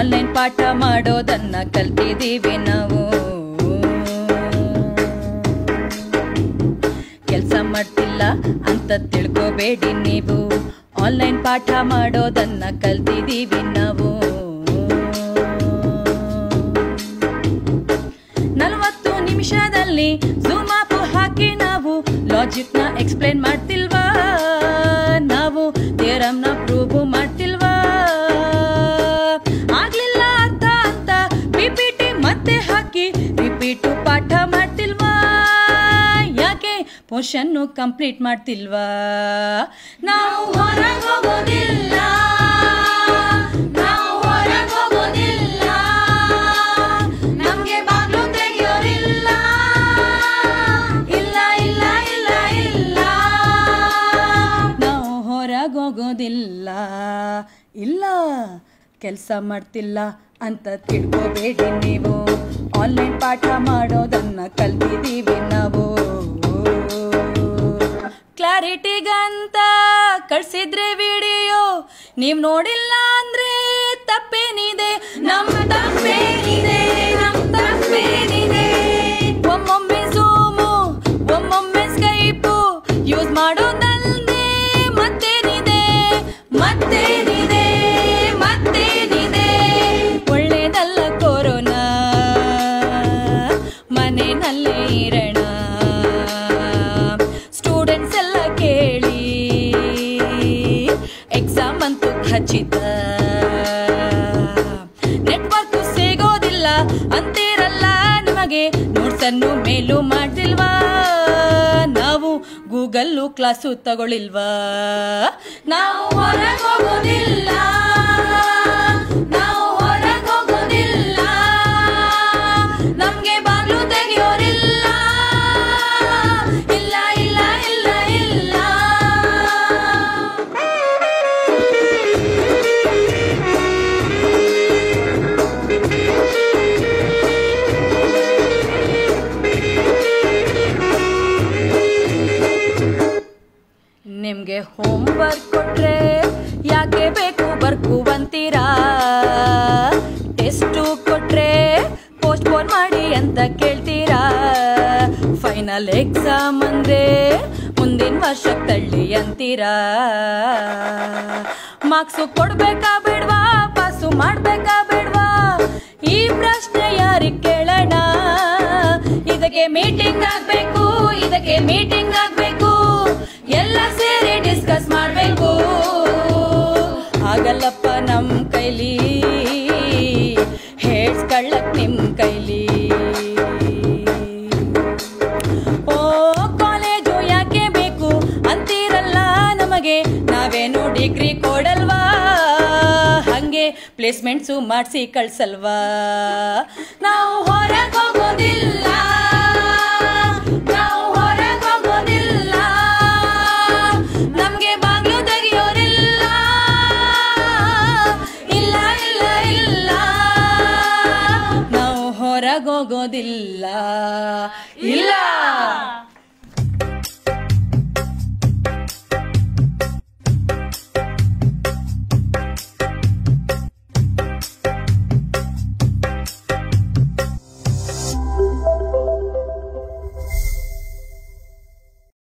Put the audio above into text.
online ಪಾಠ ಮಾಡೋದನ್ನ ಕಲ್ತಿದ್ದೀವಿ ನಾವು ಕೆಲಸ ಮಾಡ್ತಿಲ್ಲ ಅಂತ ತಿಳ್ಕೋಬೇಡಿ ನೀವು ಆನ್ಲೈನ್ ಪಾಠ ಮಾಡೋದನ್ನ ಕಲ್ತಿದ್ದೀವಿ ನಾವು ನಲವತ್ತು ನಿಮಿಷದಲ್ಲಿ ಝೂಮ್ ಆಪ್ ಹಾಕಿ ನಾವು ಲಾಜಿಕ್ ನ ಎಕ್ಸ್ಪ್ಲೇನ್ ಮಾಡ್ತಿಲ್ವಾ ನಾವು ಥಿಯರಮ್ ನ ಪ್ರೂವ್ ಮಾಡ್ತಿಲ್ವಾ ಆಗ್ಲಿಲ್ಲ ಅರ್ಥ ಅಂತ ಪಿಪಿಟಿ ಮತ್ತೆ ಹಾಕಿ ರಿಪೀಟ್ ಪಾಠ ಮಾಡ್ತಿಲ್ವಾ ಯಾಕೆ ಪೋರ್ಷನ್ ಕಂಪ್ಲೀಟ್ ಮಾಡ್ತಿಲ್ವಾ ನಾವು ಹೊರಗೆ ಹೋಗೋದಿಲ್ಲ ನಾವು ಹೊರಗೆ ಹೋಗೋದಿಲ್ಲ ನಮ್ಗೆ ಬಾಗ್ಲು ತೆಗಿಯೋರಿಲ್ಲ ಇಲ್ಲ ಇಲ್ಲ ಇಲ್ಲ ಇಲ್ಲ ನಾವು ಹೊರಗೋಗೋದಿಲ್ಲ ಇಲ್ಲ ಕೆಲಸ ಮಾಡ್ತಿಲ್ಲ ಅಂತ ತಿಳ್ಕೋಬೇಡಿ ನೀವು ಆನ್ಲೈನ್ ಪಾಠ ಮಾಡೋದನ್ನ ಕಲ್ತಿದ್ದೀವಿ ನಾವು ಕ್ಲಾರಿಟಿಗಂತ ಕಳ್ಸಿದ್ರೆ ವಿಡಿಯೋ ನೀವ್ ನೋಡಿಲ್ಲ ಅಂದ್ರೆ ತಪ್ಪೇನಿದೆ ನಮ್ಮ ತಪ್ಪೇನಿದೆ ನಮ್ಮ ತಪ್ಪೇನಿದೆ ಒಮ್ಮೊಮ್ಮೆ ಝೂಮು ಒಮ್ಮೊಮ್ಮೆ ಸ್ಕೈಪು ಯೂಸ್ ಮಾಡೋದಲ್ದೆ ಮತ್ತೇನಿದೆ ಮತ್ತೇನಿದೆ ಮತ್ತೇನಿದೆ ಒಳ್ಳೇದಲ್ಲ ಕೊರೋನಾ ಮನೆಯಲ್ಲೇ ಇರೋಣ ಸ್ಟೂಡೆಂಟ್ಸ್ ಎಲ್ಲ ಕೇಳಿ ಎಕ್ಸಾಮ್ ಅಂತೂ ಖಚಿತ ನೆಟ್ವರ್ಕ್ ಸಿಗೋದಿಲ್ಲ ಅಂತೀರಲ್ಲ ನಿಮಗೆ ನೋಟ್ಸ್ ಅನ್ನು ಮೇಲೂ ಮಾಡ್ತಿಲ್ವಾ ನಾವು ಗೂಗಲ್ಲು ಕ್ಲಾಸು ತಗೊಳಿಲ್ವಾ ನಾವು ಹೊರಗೆ ಹೋಗೋದಿಲ್ಲ ನಾವು ಹೊರಗೆ ಹೋಗೋದಿಲ್ಲ ನಮ್ಗೆ ಬಾಗ್ಲು ತೆಗಿಯೋರಿಲ್ಲ ಇಲ್ಲ ಇಲ್ಲ ಇಲ್ಲ ಇಲ್ಲ ನಿಮ್ಗೆ ಹೋಮ್ ವರ್ಕ್ ಕೊಟ್ರೆ ಯಾಕೆ ಬೇಕು ಬರ್ಕು ಅಂತೀರಾ ಟೆಸ್ಟು ಕೊಟ್ರೆ ಪೋಸ್ಟ್ಪೋನ್ ಮಾಡಿ ಅಂತ ಕೇಳ್ತೀರಾ ಫೈನಲ್ ಎಕ್ಸಾಮ್ ಅಂದ್ರೆ ಮುಂದಿನ ವರ್ಷಕ್ಕೆ ತಳ್ಳಿ ಅಂತೀರಾ ಮಾರ್ಕ್ಸು ಕೊಡ್ಬೇಕಾ ಬೇಡ್ವಾ ಪಾಸು ಮಾಡ್ಬೇಕಾ ಬೇಡ್ವಾ ಈ ಪ್ರಶ್ನೆ ಯಾರಿಗೆ ಕೇಳೋಣ ಇದಕ್ಕೆ ಮೀಟಿಂಗ್ ಆಗ್ಬೇಕು ಇದಕ್ಕೆ ಮೀಟಿಂಗ್ ಆಗ್ಬೇಕು ಎಲ್ಲ ಸೇರಿ ಡಿಸ್ಕಸ್ ಮಾಡ್ಬೇಕು ಆಗಲ್ಲಪ್ಪ ನಮ್ ಕೈಲಿ ಹೇಳ್ಸ್ಕೊಳ್ಳಕ್ ನಿಮ್ ಕೈಲಿ ಓ ಕಾಲೇಜು ಯಾಕೆ ಬೇಕು ಅಂತೀರಲ್ಲ ನಮಗೆ ನಾವೇನು ಡಿಗ್ರಿ ಕೊಡಲ್ವಾ ಹಂಗೆ ಪ್ಲೇಸ್ಮೆಂಟ್ಸು ಮಾಡಿಸಿ ಕಳ್ಸಲ್ವಾ ನಾವು ಹೊರಗೆ ಹೋಗೋದಿಲ್ಲ ನಾವು ಹೊರಗೆ ಹೋಗೋದಿಲ್ಲ ನಮ್ಗೆ ಬಾಗ್ಲು ತೆಗಿಯೋರಿಲ್ಲ ಇಲ್ಲ ಇಲ್ಲ ಇಲ್ಲ ನಾವು ಹೊರಗೋಗೋದಿಲ್ಲ ಇಲ್ಲ